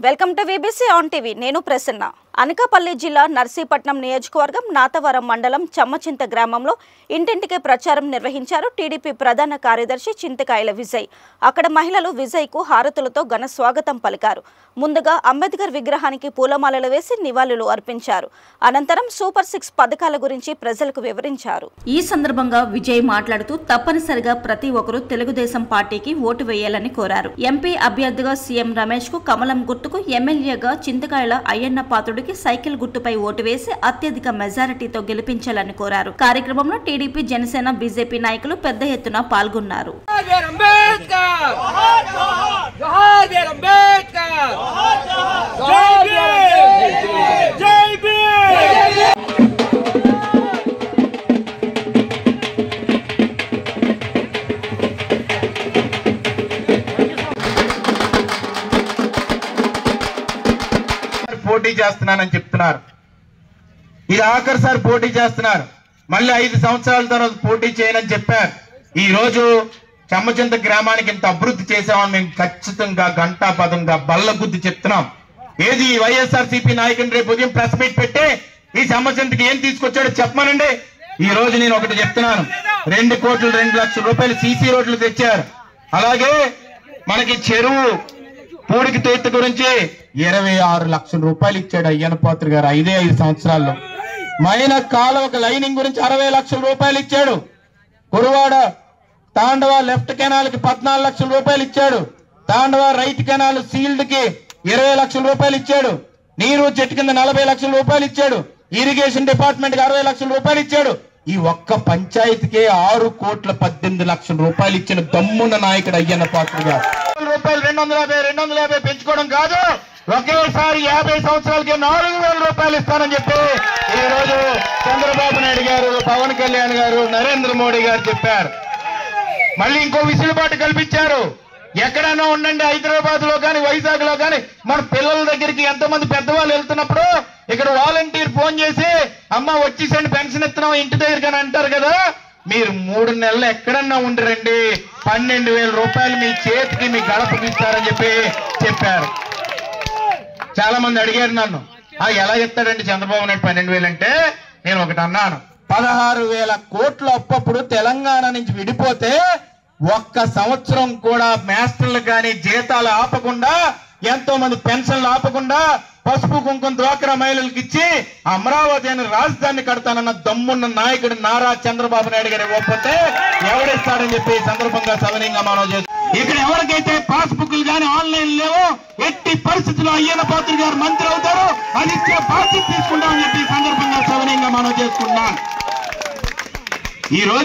welcome to VBC on TV నేను ప్రసన్న అనకాపల్లి జిల్లా నర్సీపట్నం నియోజకవర్గం నాతవరం మండలం చమ్మచింత గ్రామంలో ఇంటింటికి ప్రచారం నిర్వహించారు టీడీపీ ప్రధాన కార్యదర్శి చింతకాయల విజయ్ అక్కడ మహిళలు విజయ్కు హారతులతో ఘన స్వాగతం పలికారు ముందుగా అంబేద్కర్ విగ్రహానికి పూలమాలలు వేసి నివాళులు అర్పించారు అనంతరం సూపర్ సిక్స్ పథకాల గురించి ప్రజలకు వివరించారు ఈ సందర్భంగా విజయ్ మాట్లాడుతూ తప్పనిసరిగా ప్రతి ఒక్కరూ తెలుగుదేశం పార్టీకి ఓటు వేయాలని కోరారు ఎంపీ అభ్యర్థిగా సీఎం రమేష్ కు కమలం గుర్తుకు ఎమ్మెల్యేగా చింతకాయల అయ్యన్న పాత్రుడికి సైకిల్ గుర్తుపై ఓటు వేసి అత్యధిక మెజారిటీతో గెలిపించాలని కోరారు కార్యక్రమంలో టీడీపీ జనసేన బీజేపీ నాయకులు పెద్ద ఎత్తున పాల్గొన్నారు జోహార్ అంబేద్కర్ జోహార్ అంబేద్కర్ జోహార్ అంబేద్కర్ జై భీమ్ పోటీ చేస్తున్నానని చెప్తున్నారు ఇది ఆఖరిసారి పోటీ చేస్తున్నారు మళ్ళీ ఐదు సంవత్సరాల తర్వాత పోటీ చేయనని చెప్పారు ఈ రోజు చెమ్మచింత గ్రామానికి ఇంత అభివృద్ధి చేసామని మేము ఖచ్చితంగా గంటా పదంగా బల్ల గుద్ది చెప్తున్నాం ఏది వైఎస్ఆర్ సిపి నాయకుని రేపు ఉదయం ప్రెస్ మీట్ పెట్టి ఈ చెమ్మచింతకి ఏం తీసుకొచ్చాడో చెప్పమనండి ఈ రోజు నేను ఒకటి చెప్తున్నాను రెండు కోట్లు రెండు లక్షల రూపాయలు సీసీ రోడ్లు తెచ్చారు అలాగే మనకి చెరువు పూడికి తేత్తు గురించి ఇరవై ఆరు లక్షల రూపాయలు ఇచ్చాడు అయ్యన్న పాత్ర గారు ఐదే ఐదు సంవత్సరాల్లో మైన కాలువక లైనింగ్ గురించి అరవై లక్షల రూపాయలు ఇచ్చాడు కురువాడ తాండవ లెఫ్ట్ కెనాల్ కి పద్నాలుగు లక్షల రూపాయలు ఇచ్చాడు తాండవ రైట్ కెనాల్ సీల్డ్ కి ఇరవై లక్షల రూపాయలు ఇచ్చాడు నీరు చెట్టు కింద నలభై లక్షల రూపాయలు ఇచ్చాడు ఇరిగేషన్ డిపార్ట్మెంట్ కి అరవై లక్షల రూపాయలు ఇచ్చాడు ఈ ఒక్క పంచాయతీకే ఆరు కోట్ల పద్దెనిమిది లక్షల రూపాయలు ఇచ్చిన దమ్మున్న నాయకుడు అయ్యన్న పాత్ర గారు రూపాయలు రెండు వందల యాభై రెండు వందల యాభై పెంచుకోవడం కాదు ఒకేసారి యాభై సంవత్సరాలకి నాలుగు వేల రూపాయలు ఇస్తానని చెప్పి ఈ రోజు చంద్రబాబు నాయుడు గారు పవన్ కళ్యాణ్ గారు నరేంద్ర మోడీ గారు చెప్పారు మళ్ళీ ఇంకో విసులుబాటు కల్పించారు ఎక్కడైనా ఉండండి హైదరాబాద్ లో కానీ వైజాగ్ లో కానీ మన పిల్లల దగ్గరికి ఎంతమంది పెద్దవాళ్ళు వెళ్తున్నప్పుడు ఇక్కడ వాలంటీర్ ఫోన్ చేసి అమ్మ వచ్చేసండి పెన్షన్ ఇస్తున్నాం ఇంటి దగ్గరికి అని అంటారు కదా మీరు మూడు నెలలు ఎక్కడన్నా ఉండిరండి పన్నెండు వేల రూపాయలు మీ చేతికి మీ గడపకి ఇస్తారని చెప్పి చెప్పారు చాలా మంది అడిగారు నన్ను ఆ ఎలా చెప్తాడండి చంద్రబాబు నాయుడు పన్నెండు వేలు అంటే నేను ఒకటి అన్నాను పదహారు వేల కోట్ల అప్పప్పుడు తెలంగాణ నుంచి విడిపోతే ఒక్క సంవత్సరం కూడా మాస్టర్లు కానీ జీతాలు ఆపకుండా ఎంతో మంది పెన్షన్లు ఆపకుండా పసుపు కుంకుమ డ్వాక్రా మహిళలకు ఇచ్చి అమరావతి అని రాజధాని కడతానన్న దమ్మున్న నాయకుడు నారా చంద్రబాబు నాయుడు గారు ఇవ్వకపోతే ఎవడిస్తాడని చెప్పి ఈ సందర్భంగా సవనీయంగా మనం చేస్తాం ఇక్కడ ఎవరికైతే పాస్ బుక్లు కానీ ఆన్లైన్ లేవో ఎట్టి పరిస్థితుల్లో అయ్యన్న పాత్ర గారు మంత్రి అవుతారు అది ఇచ్చే బాధ్యత తీసుకుంటామని చెప్పి ఈ సందర్భంగా సవనీయంగా మనం చేసుకుంటున్నాం ఈ రోజు